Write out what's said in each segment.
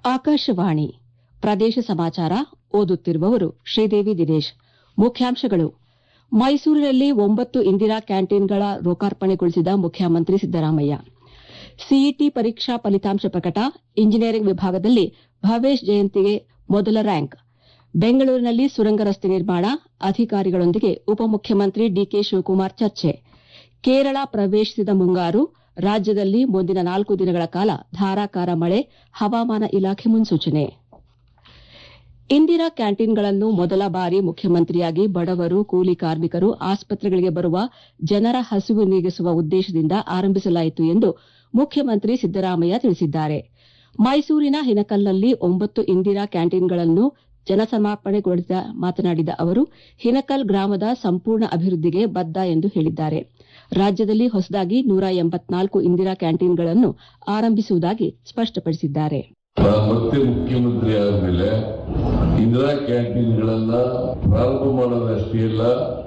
ಆಕಾಶವಾಣಿ ಪ್ರದೇಶ ಸಮಾಚಾರ ಓದುತ್ತಿರುವವರು ಶ್ರೀದೇವಿ ದಿನೇಶ್ ಮುಖ್ಯಾಂಶಗಳು ಮೈಸೂರಿನಲ್ಲಿ ಒಂಬತ್ತು ಇಂದಿರಾ ಕ್ಯಾಂಟೀನ್ಗಳ ಲೋಕಾರ್ಪಣೆಗೊಳಿಸಿದ ಮುಖ್ಯಮಂತ್ರಿ ಸಿದ್ದರಾಮಯ್ಯ ಸಿಇಟಿ ಪರೀಕ್ಷಾ ಫಲಿತಾಂಶ ಪ್ರಕಟ ಇಂಜಿನಿಯರಿಂಗ್ ವಿಭಾಗದಲ್ಲಿ ಭವೇಶ್ ಜಯಂತಿಗೆ ಮೊದಲ ರ್ಯಾಂಕ್ ಬೆಂಗಳೂರಿನಲ್ಲಿ ಸುರಂಗ ರಸ್ತೆ ನಿರ್ಮಾಣ ಅಧಿಕಾರಿಗಳೊಂದಿಗೆ ಉಪಮುಖ್ಯಮಂತ್ರಿ ಡಿಕೆ ಶಿವಕುಮಾರ್ ಚರ್ಚೆ ಕೇರಳ ಪ್ರವೇಶಿಸಿದ ಮುಂಗಾರು ರಾಜ್ಯದಲ್ಲಿ ಮುಂದಿನ ನಾಲ್ಕು ದಿನಗಳ ಕಾಲ ಧಾರಾಕಾರ ಮಳೆ ಹವಾಮಾನ ಇಲಾಖೆ ಮುನ್ಸೂಚನೆ ಇಂದಿರಾ ಕ್ಯಾಂಟೀನ್ಗಳನ್ನು ಮೊದಲ ಬಾರಿ ಮುಖ್ಯಮಂತ್ರಿಯಾಗಿ ಬಡವರು ಕೂಲಿ ಕಾರ್ಮಿಕರು ಆಸ್ಪತ್ರೆಗಳಿಗೆ ಬರುವ ಜನರ ಹಸಿವು ನೀಗಿಸುವ ಉದ್ದೇಶದಿಂದ ಆರಂಭಿಸಲಾಯಿತು ಎಂದು ಮುಖ್ಯಮಂತ್ರಿ ಸಿದ್ದರಾಮಯ್ಯ ತಿಳಿಸಿದ್ದಾರೆ ಮೈಸೂರಿನ ಹಿನಕಲ್ನಲ್ಲಿ ಒಂಬತ್ತು ಇಂದಿರಾ ಕ್ಯಾಂಟೀನ್ಗಳನ್ನು ಜನಸಮರ್ಪಣೆಗೊಳಿಸಿ ಮಾತನಾಡಿದ ಅವರು ಹಿನಕಲ್ ಗ್ರಾಮದ ಸಂಪೂರ್ಣ ಅಭಿವೃದ್ದಿಗೆ ಬದ್ದ ಎಂದು ಹೇಳಿದ್ದಾರೆ ರಾಜ್ಯದಲ್ಲಿ ಹೊಸದಾಗಿ ನೂರ ಎಂಬತ್ನಾಲ್ಕು ಇಂದಿರಾ ಕ್ಯಾಂಟೀನ್ಗಳನ್ನು ಆರಂಭಿಸುವುದಾಗಿ ಸ್ಪಷ್ಟಪಡಿಸಿದ್ದಾರೆ ಮತ್ತೆ ಮುಖ್ಯಮಂತ್ರಿ ಆದ್ಮೇಲೆ ಇಂದಿರಾ ಕ್ಯಾಂಟೀನ್ಗಳನ್ನ ಪ್ರಾರಂಭ ಮಾಡೋದಷ್ಟೇ ಅಲ್ಲ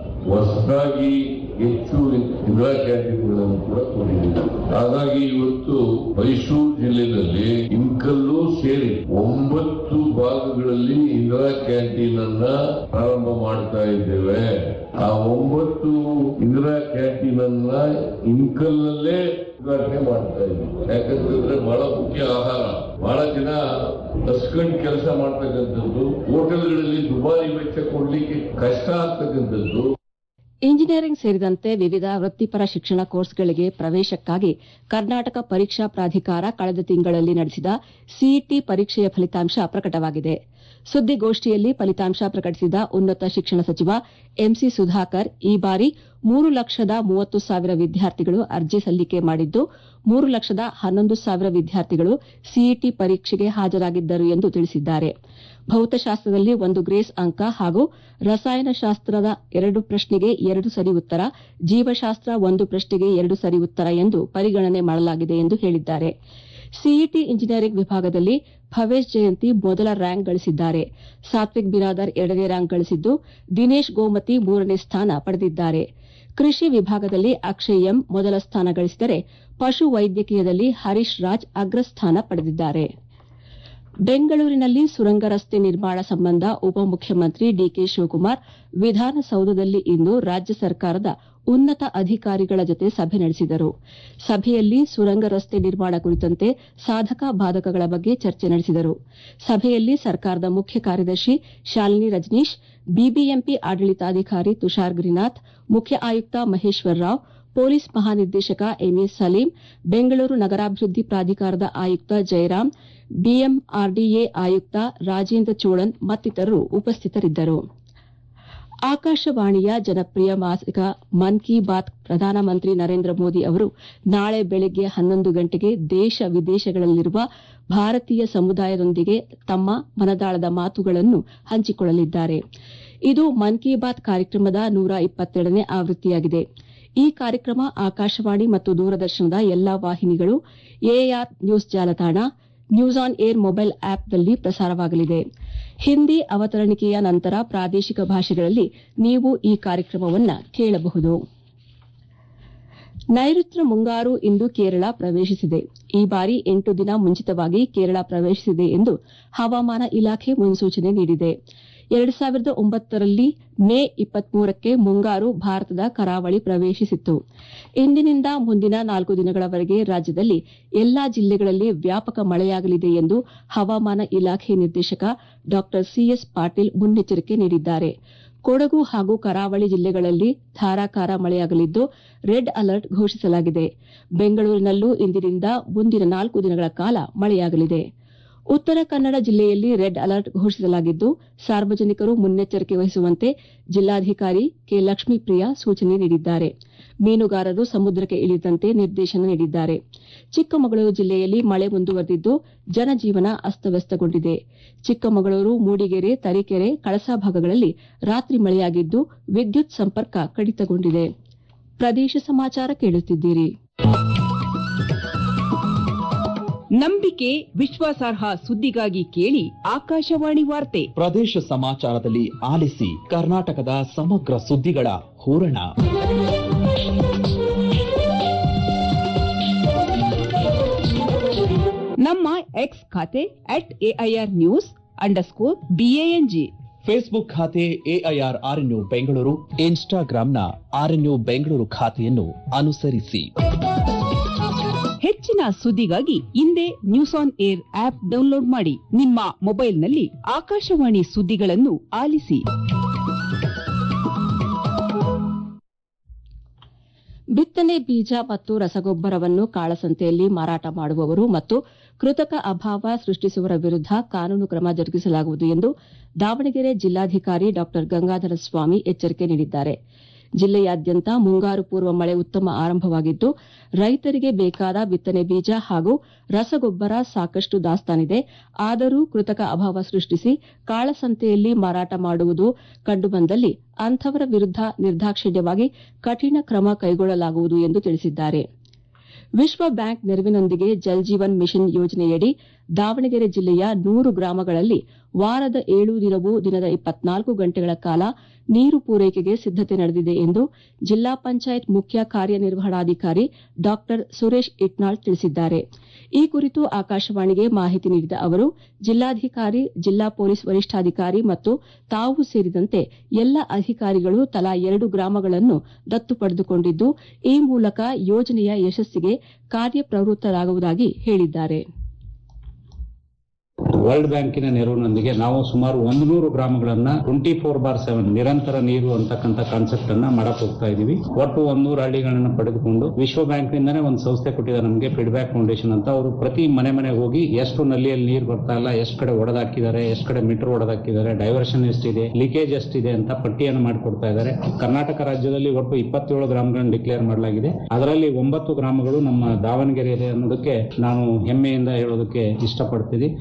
ಹೊಸದಾಗಿ ಹೆಚ್ಚು ಇಂದಿರಾ ಕ್ಯಾಂಟೀನ್ಗಳನ್ನು ಕೂಡ ಕೊಟ್ಟಿದ್ದೀವಿ ಹಾಗಾಗಿ ಇವತ್ತು ಮೈಸೂರು ಜಿಲ್ಲೆಯಲ್ಲಿ ಇನ್ಕಲ್ಲು ಸೇರಿ ಒಂಬತ್ತು ಭಾಗಗಳಲ್ಲಿ ಇಂದಿರಾ ಕ್ಯಾಂಟೀನ್ ಅನ್ನ ಪ್ರಾರಂಭ ಮಾಡ್ತಾ ಇದ್ದೇವೆ ಆ ಒಂಬತ್ತು ಇಂದಿರಾ ಕ್ಯಾಂಟೀನ್ ಅನ್ನ ಇನ್ಕಲ್ನಲ್ಲೇ ಉದ್ಘಾಟನೆ ಮಾಡ್ತಾ ಇದ್ದೀವಿ ಯಾಕಂತಂದ್ರೆ ಬಹಳ ಮುಖ್ಯ ಆಹಾರ ಬಹಳ ಜನ ಹಸ್ಕೊಂಡ್ ಕೆಲಸ ಮಾಡ್ತಕ್ಕಂಥದ್ದು ಹೋಟೆಲ್ಗಳಲ್ಲಿ ದುಬಾರಿ ವೆಚ್ಚ ಕೊಡ್ಲಿಕ್ಕೆ ಕಷ್ಟ ಆಗ್ತಕ್ಕಂಥದ್ದು ಇಂಜಿನಿಯರಿಂಗ್ ಸೇರಿದಂತೆ ವಿವಿಧ ವೃತ್ತಿಪರ ಶಿಕ್ಷಣ ಕೋರ್ಸ್ಗಳಿಗೆ ಪ್ರವೇಶಕ್ಕಾಗಿ ಕರ್ನಾಟಕ ಪರೀಕ್ಷಾ ಪ್ರಾಧಿಕಾರ ಕಳೆದ ತಿಂಗಳಲ್ಲಿ ನಡೆಸಿದ ಸಿಇಟಿ ಪರೀಕ್ಷೆಯ ಫಲಿತಾಂಶ ಪ್ರಕಟವಾಗಿದೆ ಸುದ್ದಿಗೋಷ್ಠಿಯಲ್ಲಿ ಫಲಿತಾಂಶ ಪ್ರಕಟಿಸಿದ ಉನ್ನತ ಶಿಕ್ಷಣ ಸಚಿವ ಎಂಸಿ ಸುಧಾಕರ್ ಈ ಬಾರಿ ಮೂರು ಲಕ್ಷದ ಮೂವತ್ತು ಸಾವಿರ ವಿದ್ಯಾರ್ಥಿಗಳು ಅರ್ಜಿ ಸಲ್ಲಿಕೆ ಮಾಡಿದ್ದು ಮೂರು ಲಕ್ಷದ ಹನ್ನೊಂದು ಸಾವಿರ ವಿದ್ಯಾರ್ಥಿಗಳು ಸಿಇಟಿ ಪರೀಕ್ಷೆಗೆ ಹಾಜರಾಗಿದ್ದರು ಎಂದು ತಿಳಿಸಿದ್ದಾರೆ ಭೌತಶಾಸ್ತ್ರದಲ್ಲಿ ಒಂದು ಗ್ರೇಸ್ ಅಂಕ ಹಾಗೂ ರಸಾಯನಶಾಸ್ತ್ರದ ಎರಡು ಪ್ರಶ್ನೆಗೆ ಎರಡು ಸರಿ ಉತ್ತರ ಜೀವಶಾಸ್ತ್ರ ಒಂದು ಪ್ರಶ್ನೆಗೆ ಎರಡು ಸರಿ ಉತ್ತರ ಎಂದು ಪರಿಗಣನೆ ಮಾಡಲಾಗಿದೆ ಎಂದು ಹೇಳಿದ್ದಾರೆ ಸಿಇಟಿ ಇಂಜಿನಿಯರಿಂಗ್ ವಿಭಾಗದಲ್ಲಿ ಭವೇಶ್ ಜಯಂತಿ ಮೊದಲ ರ್ಯಾಂಕ್ ಗಳಿಸಿದ್ದಾರೆ ಸಾತ್ವಿಕ್ ಬಿರಾದರ್ ಎರಡನೇ ರ್ಯಾಂಕ್ ಗಳಿಸಿದ್ದು ದಿನೇಶ್ ಗೋಮತಿ ಮೂರನೇ ಸ್ಥಾನ ಪಡೆದಿದ್ದಾರೆ ಕೃಷಿ ವಿಭಾಗದಲ್ಲಿ ಅಕ್ಷಯ್ ಎಂ ಮೊದಲ ಸ್ಥಾನ ಗಳಿಸಿದರೆ ಪಶು ವೈದ್ಯಕೀಯದಲ್ಲಿ ಹರೀಶ್ ರಾಜ್ ಅಗ್ರಸ್ಥಾನ ಪಡೆದಿದ್ದಾರೆ ಬೆಂಗಳೂರಿನಲ್ಲಿ ಸುರಂಗ ರಸ್ತೆ ನಿರ್ಮಾಣ ಸಂಬಂಧ ಉಪಮುಖ್ಯಮಂತ್ರಿ ಡಿಕೆ ಶಿವಕುಮಾರ್ ವಿಧಾನಸೌಧದಲ್ಲಿ ಇಂದು ರಾಜ್ಯ ಸರ್ಕಾರದ ಉನ್ನತ ಅಧಿಕಾರಿಗಳ ಜೊತೆ ಸಭೆ ನಡೆಸಿದರು ಸಭೆಯಲ್ಲಿ ಸುರಂಗ ರಸ್ತೆ ನಿರ್ಮಾಣ ಕುರಿತಂತೆ ಸಾಧಕ ಬಾಧಕಗಳ ಬಗ್ಗೆ ಚರ್ಚೆ ನಡೆಸಿದರು ಸಭೆಯಲ್ಲಿ ಸರ್ಕಾರದ ಮುಖ್ಯ ಕಾರ್ಯದರ್ಶಿ ಶಾಲಿನಿ ರಜನೀಶ್ ಬಿಬಿಎಂಪಿ ಆಡಳಿತಾಧಿಕಾರಿ ತುಷಾರ್ ಗಿರಿನಾಥ್ ಮುಖ್ಯ ಆಯುಕ್ತ ಮಹೇಶ್ವರ್ ರಾವ್ ಪೊಲೀಸ್ ಮಹಾನಿರ್ದೇಶಕ ಎಂಎಸ್ ಸಲೀಂ ಬೆಂಗಳೂರು ನಗರಾಭಿವೃದ್ಧಿ ಪ್ರಾಧಿಕಾರದ ಆಯುಕ್ತ ಜಯರಾಮ್ ಬಿಎಂಆರ್ಡಿಎ ಆಯುಕ್ತ ರಾಜೇಂದ್ರ ಚೋಳನ್ ಮತ್ತಿತರರು ಉಪಸ್ಥಿತರಿದ್ದರು ಆಕಾಶವಾಣಿಯ ಜನಪ್ರಿಯ ಮಾಸಿಕ ಮನ್ ಕಿ ಬಾತ್ ಪ್ರಧಾನಮಂತ್ರಿ ನರೇಂದ್ರ ಮೋದಿ ಅವರು ನಾಳೆ ಬೆಳಗ್ಗೆ ಹನ್ನೊಂದು ಗಂಟೆಗೆ ದೇಶ ವಿದೇಶಗಳಲ್ಲಿರುವ ಭಾರತೀಯ ಸಮುದಾಯದೊಂದಿಗೆ ತಮ್ಮ ಮನದಾಳದ ಮಾತುಗಳನ್ನು ಹಂಚಿಕೊಳ್ಳಲಿದ್ದಾರೆ ಇದು ಮನ್ ಕಿ ಬಾತ್ ಕಾರ್ಯಕ್ರಮದ ನೂರ ಇಪ್ಪತ್ತೆರಡನೇ ಆವೃತ್ತಿಯಾಗಿದೆ ಈ ಕಾರ್ಯಕ್ರಮ ಆಕಾಶವಾಣಿ ಮತ್ತು ದೂರದರ್ಶನದ ಎಲ್ಲಾ ವಾಹಿನಿಗಳು ಎಆರ್ ನ್ಯೂಸ್ ಜಾಲತಾಣ ನ್ಯೂಸ್ ಆನ್ ಏರ್ ಮೊಬೈಲ್ ಆಪ್ನಲ್ಲಿ ಪ್ರಸಾರವಾಗಲಿದೆ ಹಿಂದಿ ಅವತರಣಿಕೆಯ ನಂತರ ಪ್ರಾದೇಶಿಕ ಭಾಷೆಗಳಲ್ಲಿ ನೀವು ಈ ಕಾರ್ಯಕ್ರಮವನ್ನು ಕೇಳಬಹುದು ನೈಋತ್ಯ ಮುಂಗಾರು ಇಂದು ಕೇರಳ ಪ್ರವೇಶಿಸಿದೆ ಈ ಬಾರಿ ಎಂಟು ದಿನ ಮುಂಚಿತವಾಗಿ ಕೇರಳ ಪ್ರವೇಶಿಸಿದೆ ಎಂದು ಹವಾಮಾನ ಇಲಾಖೆ ಮುನ್ಸೂಚನೆ ನೀಡಿದೆ ಎರಡು ಸಾವಿರದ ಒಂಬತ್ತರಲ್ಲಿ ಮೇ ಇಪ್ಪತ್ಮೂರಕ್ಕೆ ಮುಂಗಾರು ಭಾರತದ ಕರಾವಳಿ ಪ್ರವೇಶಿಸಿತ್ತು ಇಂದಿನಿಂದ ಮುಂದಿನ ನಾಲ್ಕು ದಿನಗಳವರೆಗೆ ರಾಜ್ಯದಲ್ಲಿ ಎಲ್ಲಾ ಜಿಲ್ಲೆಗಳಲ್ಲಿ ವ್ಯಾಪಕ ಮಳೆಯಾಗಲಿದೆ ಎಂದು ಹವಾಮಾನ ಇಲಾಖೆ ನಿರ್ದೇಶಕ ಡಾ ಸಿಎಸ್ ಪಾಟೀಲ್ ಮುನ್ನೆಚ್ಚರಿಕೆ ನೀಡಿದ್ದಾರೆ ಕೊಡಗು ಹಾಗೂ ಕರಾವಳಿ ಜಿಲ್ಲೆಗಳಲ್ಲಿ ಧಾರಾಕಾರ ಮಳೆಯಾಗಲಿದ್ದು ರೆಡ್ ಅಲರ್ಟ್ ಘೋಷಿಸಲಾಗಿದೆ ಬೆಂಗಳೂರಿನಲ್ಲೂ ಇಂದಿನಿಂದ ಮುಂದಿನ ನಾಲ್ಕು ದಿನಗಳ ಕಾಲ ಮಳೆಯಾಗಲಿದೆ ಉತ್ತರ ಕನ್ನಡ ಜಿಲ್ಲೆಯಲ್ಲಿ ರೆಡ್ ಅಲರ್ಟ್ ಘೋಷಿಸಲಾಗಿದ್ದು ಸಾರ್ವಜನಿಕರು ಮುನ್ನೆಚ್ಚರಿಕೆ ವಹಿಸುವಂತೆ ಜಿಲ್ಲಾಧಿಕಾರಿ ಕೆ ಲಕ್ಷ್ಮೀಪ್ರಿಯಾ ಸೂಚನೆ ನೀಡಿದ್ದಾರೆ ಮೀನುಗಾರರು ಸಮುದ್ರಕ್ಕೆ ಇಳಿದಂತೆ ನಿರ್ದೇಶನ ನೀಡಿದ್ದಾರೆ ಚಿಕ್ಕಮಗಳೂರು ಜಿಲ್ಲೆಯಲ್ಲಿ ಮಳೆ ಮುಂದುವರೆದಿದ್ದು ಜನಜೀವನ ಅಸ್ತವ್ಯಸ್ತಗೊಂಡಿದೆ ಚಿಕ್ಕಮಗಳೂರು ಮೂಡಿಗೆರೆ ತರೀಕೆರೆ ಕಳಸಾ ಭಾಗಗಳಲ್ಲಿ ರಾತ್ರಿ ಮಳೆಯಾಗಿದ್ದು ವಿದ್ಯುತ್ ಸಂಪರ್ಕ ಕಡಿತಗೊಂಡಿದೆ ಪ್ರದೇಶ ಸಮಾಚಾರ ಕೇಳುತ್ತಿದ್ದೀರಿ ನಂಬಿಕೆ ವಿಶ್ವಾಸಾರ್ಹ ಸುದ್ದಿಗಾಗಿ ಕೇಳಿ ಆಕಾಶವಾಣಿ ವಾರ್ತೆ ಪ್ರದೇಶ ಸಮಾಚಾರದಲ್ಲಿ ಆಲಿಸಿ ಕರ್ನಾಟಕದ ಸಮಗ್ರ ಸುದ್ದಿಗಳ ಹೂರಣ ನಮ್ಮ ಎಕ್ಸ್ ಖಾತೆ at AIR news underscore B A N G Facebook ಖಾತೆ ಎಐಆರ್ ಆರ್ಎನ್ಯು ಬೆಂಗಳೂರು ಇನ್ಸ್ಟಾಗ್ರಾಂನ ಆರ್ಎನ್ಯು ಬೆಂಗಳೂರು ಖಾತೆಯನ್ನು ಅನುಸರಿಸಿ ಹೆಚ್ಚಿನ ಸುದ್ದಿಗಾಗಿ ಹಿಂದೆ news on air app download ಮಾಡಿ ನಿಮ್ಮ ಮೊಬೈಲ್ನಲ್ಲಿ ಆಕಾಶವಾಣಿ ಸುದ್ದಿಗಳನ್ನು ಆಲಿಸಿ ಬಿತ್ತನೆ ಬೀಜ ಮತ್ತು ರಸಗೊಬ್ಬರವನ್ನು ಕಾಳಸಂತೆಯಲ್ಲಿ ಮಾರಾಟ ಮಾಡುವವರು ಮತ್ತು ಕೃತಕ ಅಭಾವ ಸೃಷ್ಟಿಸುವವರ ವಿರುದ್ಧ ಕಾನೂನು ಕ್ರಮ ಜರುಗಿಸಲಾಗುವುದು ಎಂದು ದಾವಣಗೆರೆ ಜಿಲ್ಲಾಧಿಕಾರಿ ಡಾ ಗಂಗಾಧರ ಸ್ವಾಮಿ ಎಚ್ಚರಿಕೆ ನೀಡಿದ್ದಾರೆ ಜಿಲ್ಲೆಯಾದ್ಯಂತ ಮುಂಗಾರು ಪೂರ್ವ ಮಳೆ ಉತ್ತಮ ಆರಂಭವಾಗಿದ್ದು ರೈತರಿಗೆ ಬೇಕಾದ ಬಿತ್ತನೆ ಬೀಜ ಹಾಗೂ ರಸಗೊಬ್ಬರ ಸಾಕಷ್ಟು ದಾಸ್ತಾನಿದೆ ಆದರೂ ಕೃತಕ ಅಭಾವ ಸೃಷ್ಟಿಸಿ ಕಾಳಸಂತೆಯಲ್ಲಿ ಮಾರಾಟ ಮಾಡುವುದು ಕಂಡುಬಂದಲ್ಲಿ ಅಂಥವರ ವಿರುದ್ಧ ನಿರ್ದಾಕ್ಷಿಣ್ಯವಾಗಿ ಕಠಿಣ ಕ್ರಮ ಕೈಗೊಳ್ಳಲಾಗುವುದು ಎಂದು ತಿಳಿಸಿದ್ದಾರೆ ವಿಶ್ವ ಬ್ಯಾಂಕ್ ನೆರವಿನೊಂದಿಗೆ ಜಲ್ ಜೀವನ್ ಮಿಷನ್ ಯೋಜನೆಯಡಿ ದಾವಣಗೆರೆ ಜಿಲ್ಲೆಯ ನೂರು ಗ್ರಾಮಗಳಲ್ಲಿ ವಾರದ ಏಳು ದಿನವೂ ದಿನದ ಇಪ್ಪತ್ನಾಲ್ಕು ಗಂಟೆಗಳ ಕಾಲ ನೀರು ಪೂರೈಕೆಗೆ ಸಿದ್ದತೆ ನಡೆದಿದೆ ಎಂದು ಜಿಲ್ಲಾ ಪಂಚಾಯತ್ ಮುಖ್ಯ ಕಾರ್ಯನಿರ್ವಹಣಾಧಿಕಾರಿ ಡಾ ಸುರೇಶ್ ಇಟ್ನಾಳ್ ತಿಳಿಸಿದ್ದಾರೆ ಈ ಕುರಿತು ಆಕಾಶವಾಣಿಗೆ ಮಾಹಿತಿ ನೀಡಿದ ಅವರು ಜಿಲ್ಲಾಧಿಕಾರಿ ಜಿಲ್ಲಾ ಪೊಲೀಸ್ ವರಿಷ್ಠಾಧಿಕಾರಿ ಮತ್ತು ತಾವು ಸೇರಿದಂತೆ ಎಲ್ಲ ಅಧಿಕಾರಿಗಳು ತಲಾ ಎರಡು ಗ್ರಾಮಗಳನ್ನು ದತ್ತು ಪಡೆದುಕೊಂಡಿದ್ದು ಈ ಮೂಲಕ ಯೋಜನೆಯ ಯಶಸ್ಸಿಗೆ ಕಾರ್ಯಪ್ರವೃತ್ತರಾಗುವುದಾಗಿ ಹೇಳಿದ್ದಾರೆ ವರ್ಲ್ಡ್ ಬ್ಯಾಂಕಿನ ನೆರವಿನೊಂದಿಗೆ ನಾವು ಸುಮಾರು ಒಂದು ನೂರು ಗ್ರಾಮಗಳನ್ನ ಟ್ವೆಂಟಿ ಫೋರ್ ಬಾರ್ ಸೆವೆನ್ ನಿರಂತರ ನೀರು ಅಂತಕ್ಕಂಥ ಕಾನ್ಸೆಪ್ಟ್ ಅನ್ನ ಮಾಡಕ್ ಹೋಗ್ತಾ ಇದೀವಿ ಒಟ್ಟು ಒಂದೂರು ಹಳ್ಳಿಗಳನ್ನ ಪಡೆದುಕೊಂಡು ವಿಶ್ವ ಬ್ಯಾಂಕ್ ನಿಂದನೇ ಒಂದು ಸಂಸ್ಥೆ ಕೊಟ್ಟಿದೆ ನಮಗೆ ಫೀಡ್ಬ್ಯಾಕ್ ಫೌಂಡೇಶನ್ ಅಂತ ಅವರು ಪ್ರತಿ ಮನೆ ಮನೆಗೆ ಹೋಗಿ ಎಷ್ಟು ನಲ್ಲಿಯಲ್ಲಿ ನೀರು ಬರ್ತಾ ಇಲ್ಲ ಎಷ್ಟು ಕಡೆ ಒಡೆದಾಕಿದ್ದಾರೆ ಎಷ್ಟು ಕಡೆ ಮೀಟರ್ ಒಡೆದಾಕಿದ್ದಾರೆ ಡೈವರ್ಷನ್ ಎಷ್ಟಿದೆ ಲೀಕೇಜ್ ಎಷ್ಟಿದೆ ಅಂತ ಪಟ್ಟಿಯನ್ನು ಮಾಡಿಕೊಡ್ತಾ ಇದ್ದಾರೆ ಕರ್ನಾಟಕ ರಾಜ್ಯದಲ್ಲಿ ಒಟ್ಟು ಇಪ್ಪತ್ತೇಳು ಗ್ರಾಮಗಳನ್ನು ಡಿಕ್ಲೇರ್ ಮಾಡಲಾಗಿದೆ ಅದರಲ್ಲಿ ಒಂಬತ್ತು ಗ್ರಾಮಗಳು ನಮ್ಮ ದಾವಣಗೆರೆ ಇದೆ ಅನ್ನೋದಕ್ಕೆ ನಾನು ಹೆಮ್ಮೆಯಿಂದ ಹೇಳೋದಕ್ಕೆ ಇಷ್ಟಪಡ್ತೀನಿ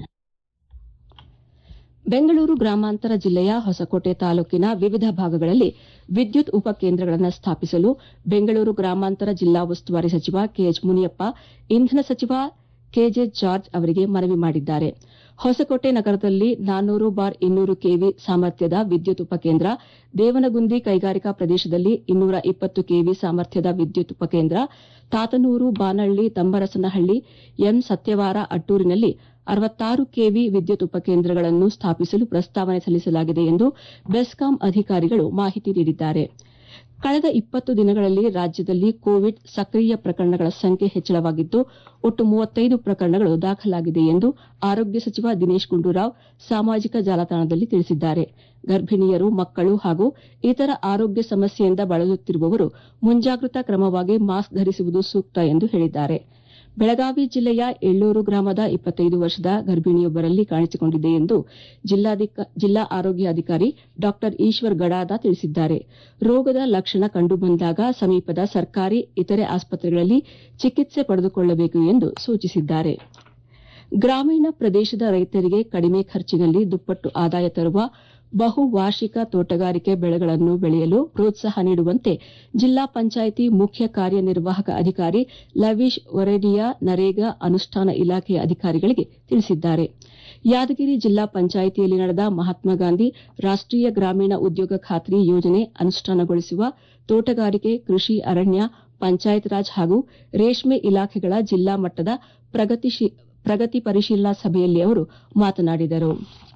ಬೆಂಗಳೂರು ಗ್ರಾಮಾಂತರ ಜಿಲ್ಲೆಯ ಹೊಸಕೋಟೆ ತಾಲೂಕಿನ ವಿವಿಧ ಭಾಗಗಳಲ್ಲಿ ವಿದ್ಯುತ್ ಉಪಕೇಂದ್ರಗಳನ್ನು ಸ್ಥಾಪಿಸಲು ಬೆಂಗಳೂರು ಗ್ರಾಮಾಂತರ ಜಿಲ್ಲಾ ಉಸ್ತುವಾರಿ ಸಚಿವ ಕೆಎಚ್ ಮುನಿಯಪ್ಪ ಇಂಧನ ಸಚಿವ ಕೆಜೆ ಜಾರ್ಜ್ ಅವರಿಗೆ ಮನವಿ ಮಾಡಿದ್ದಾರೆ ಹೊಸಕೋಟೆ ನಗರದಲ್ಲಿ ನಾನ್ನೂರು ಬಾರ್ ಇನ್ನೂರು ಕೆವಿ ಸಾಮರ್ಥ್ಯದ ವಿದ್ಯುತ್ ಉಪಕೇಂದ್ರ ದೇವನಗುಂದಿ ಕೈಗಾರಿಕಾ ಪ್ರದೇಶದಲ್ಲಿ ಇನ್ನೂರ ಇಪ್ಪತ್ತು ಕೆವಿ ಸಾಮರ್ಥ್ಯದ ವಿದ್ಯುತ್ ಉಪಕೇಂದ್ರ ತಾತನೂರು ಬಾನಹಳ್ಳಿ ತಂಬರಸನಹಳ್ಳಿ ಎಂ ಸತ್ಯವಾರ ಅಟ್ಟೂರಿನಲ್ಲಿ ಅರವತ್ತಾರು ಕೆವಿ ವಿದ್ಯುತ್ ಉಪಕೇಂದ್ರಗಳನ್ನು ಸ್ಥಾಪಿಸಲು ಪ್ರಸ್ತಾವನೆ ಸಲ್ಲಿಸಲಾಗಿದೆ ಎಂದು ಬೆಸ್ಕಾಂ ಅಧಿಕಾರಿಗಳು ಮಾಹಿತಿ ನೀಡಿದ್ದಾರೆ ಕಳೆದ ಇಪ್ಪತ್ತು ದಿನಗಳಲ್ಲಿ ರಾಜ್ಯದಲ್ಲಿ ಕೋವಿಡ್ ಸಕ್ರಿಯ ಪ್ರಕರಣಗಳ ಸಂಖ್ಯೆ ಹೆಚ್ಚಳವಾಗಿದ್ದು ಒಟ್ಟು ಮೂವತ್ತೈದು ಪ್ರಕರಣಗಳು ದಾಖಲಾಗಿದೆ ಎಂದು ಆರೋಗ್ಯ ಸಚಿವ ದಿನೇಶ್ ಗುಂಡೂರಾವ್ ಸಾಮಾಜಿಕ ಜಾಲತಾಣದಲ್ಲಿ ತಿಳಿಸಿದ್ದಾರೆ ಗರ್ಭಿಣಿಯರು ಮಕ್ಕಳು ಹಾಗೂ ಇತರ ಆರೋಗ್ಯ ಸಮಸ್ಯೆಯಿಂದ ಬಳಲುತ್ತಿರುವವರು ಮುಂಜಾಗ್ರತಾ ಕ್ರಮವಾಗಿ ಮಾಸ್ಕ್ ಧರಿಸುವುದು ಸೂಕ್ತ ಎಂದು ಹೇಳಿದ್ದಾರೆ ಬೆಳಗಾವಿ ಜಿಲ್ಲೆಯ ಎಳ್ಳೂರು ಗ್ರಾಮದ ಇಪ್ಪತ್ತೈದು ವರ್ಷದ ಗರ್ಭಿಣಿಯೊಬ್ಬರಲ್ಲಿ ಕಾಣಿಸಿಕೊಂಡಿದೆ ಎಂದು ಜಿಲ್ಲಾ ಆರೋಗ್ಯಾಧಿಕಾರಿ ಡಾ ಈಶ್ವರ್ ಗಡಾದ ತಿಳಿಸಿದ್ದಾರೆ ರೋಗದ ಲಕ್ಷಣ ಕಂಡುಬಂದಾಗ ಸಮೀಪದ ಸರ್ಕಾರಿ ಇತರೆ ಆಸ್ಪತ್ರೆಗಳಲ್ಲಿ ಚಿಕಿತ್ಸೆ ಪಡೆದುಕೊಳ್ಳಬೇಕು ಎಂದು ಸೂಚಿಸಿದ್ದಾರೆ ಗ್ರಾಮೀಣ ಪ್ರದೇಶದ ರೈತರಿಗೆ ಕಡಿಮೆ ಖರ್ಚಿನಲ್ಲಿ ದುಪ್ಪಟ್ಟು ಆದಾಯ ತರುವ ಬಹುವಾರ್ಷಿಕ ತೋಟಗಾರಿಕೆ ಬೆಳೆಗಳನ್ನು ಬೆಳೆಯಲು ಪ್ರೋತ್ಸಾಹ ನೀಡುವಂತೆ ಜಿಲ್ಲಾ ಪಂಚಾಯಿತಿ ಮುಖ್ಯ ಕಾರ್ಯನಿರ್ವಾಹಕ ಅಧಿಕಾರಿ ಲವೀಶ್ ಒರೇಡಿಯಾ ನರೇಗಾ ಅನುಷ್ಠಾನ ಇಲಾಖೆಯ ಅಧಿಕಾರಿಗಳಿಗೆ ತಿಳಿಸಿದ್ದಾರೆ ಯಾದಗಿರಿ ಜಿಲ್ಲಾ ಪಂಚಾಯಿತಿಯಲ್ಲಿ ನಡೆದ ಮಹಾತ್ಮ ಗಾಂಧಿ ರಾಷ್ಟೀಯ ಗ್ರಾಮೀಣ ಉದ್ಯೋಗ ಖಾತ್ರಿ ಯೋಜನೆ ಅನುಷ್ಠಾನಗೊಳಿಸುವ ತೋಟಗಾರಿಕೆ ಕೃಷಿ ಅರಣ್ಯ ಪಂಚಾಯತ್ ರಾಜ್ ಹಾಗೂ ರೇಷ್ಮೆ ಇಲಾಖೆಗಳ ಜಿಲ್ಲಾ ಮಟ್ಟದ ಪ್ರಗತಿ ಪರಿಶೀಲನಾ ಸಭೆಯಲ್ಲಿ ಅವರು ಮಾತನಾಡಿದರು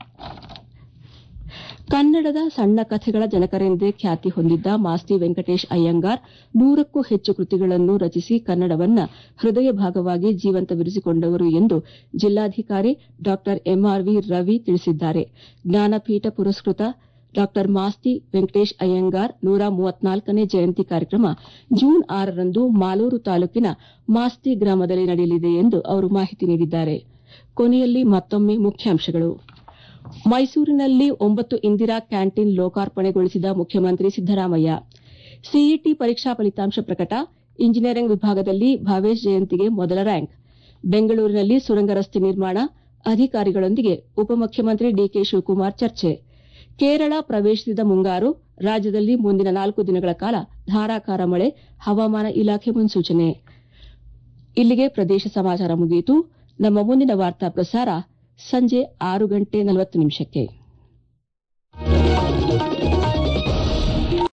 ಕನ್ನಡದ ಸಣ್ಣ ಕಥೆಗಳ ಜನಕರೆಂದೇ ಖ್ಯಾತಿ ಹೊಂದಿದ್ದ ಮಾಸ್ತಿ ವೆಂಕಟೇಶ್ ಅಯ್ಯಂಗಾರ್ ನೂರಕ್ಕೂ ಹೆಚ್ಚು ಕೃತಿಗಳನ್ನು ರಚಿಸಿ ಕನ್ನಡವನ್ನ ಹೃದಯ ಭಾಗವಾಗಿ ಜೀವಂತವಿರಿಸಿಕೊಂಡವರು ಎಂದು ಜಿಲ್ಲಾಧಿಕಾರಿ ಡಾ ಎಂಆರ್ವಿ ರವಿ ತಿಳಿಸಿದ್ದಾರೆ ಜ್ಞಾನಪೀಠ ಪುರಸ್ಕೃತ ಡಾ ಮಾಸ್ತಿ ವೆಂಕಟೇಶ್ ಅಯ್ಯಂಗಾರ್ ನೂರ ಮೂವತ್ನಾಲ್ಕನೇ ಜಯಂತಿ ಕಾರ್ಯಕ್ರಮ ಜೂನ್ ಆರರಂದು ಮಾಲೂರು ತಾಲೂಕಿನ ಮಾಸ್ತಿ ಗ್ರಾಮದಲ್ಲಿ ನಡೆಯಲಿದೆ ಎಂದು ಅವರು ಮಾಹಿತಿ ನೀಡಿದ್ದಾರೆ ಕೊನೆಯಲ್ಲಿ ಮತ್ತೊಮ್ಮೆ ಮುಖ್ಯಾಂಶಗಳು ಮೈಸೂರಿನಲ್ಲಿ ಒಂಬತ್ತು ಇಂದಿರಾ ಕ್ಯಾಂಟೀನ್ ಲೋಕಾರ್ಪಣೆಗೊಳಿಸಿದ ಮುಖ್ಯಮಂತ್ರಿ ಸಿದ್ದರಾಮಯ್ಯ ಸಿಇಟಿ ಪರೀಕ್ಷಾ ಫಲಿತಾಂಶ ಪ್ರಕಟ ಇಂಜಿನಿಯರಿಂಗ್ ವಿಭಾಗದಲ್ಲಿ ಭಾವೇಶ್ ಜಯಂತಿಗೆ ಮೊದಲ ರ್ಯಾಂಕ್ ಬೆಂಗಳೂರಿನಲ್ಲಿ ಸುರಂಗ ರಸ್ತೆ ನಿರ್ಮಾಣ ಅಧಿಕಾರಿಗಳೊಂದಿಗೆ ಉಪಮುಖ್ಯಮಂತ್ರಿ ಡಿಕೆ ಶಿವಕುಮಾರ್ ಚರ್ಚೆ ಕೇರಳ ಪ್ರವೇಶಿಸಿದ ಮುಂಗಾರು ರಾಜ್ಯದಲ್ಲಿ ಮುಂದಿನ ನಾಲ್ಕು ದಿನಗಳ ಕಾಲ ಧಾರಾಕಾರ ಮಳೆ ಹವಾಮಾನ ಇಲಾಖೆ ಮುನ್ಸೂಚನೆ ಇಲ್ಲಿಗೆ ಪ್ರದೇಶ ಸಮಾಚಾರ ಮುಗಿಯಿತು ನಮ್ಮ ಮುಂದಿನ ವಾರ್ತಾ ಪ್ರಸಾರ ಸಂಜೆ ಆರು ಗಂಟೆ ನಲವತ್ತು ನಿಮಿಷಕ್ಕೆ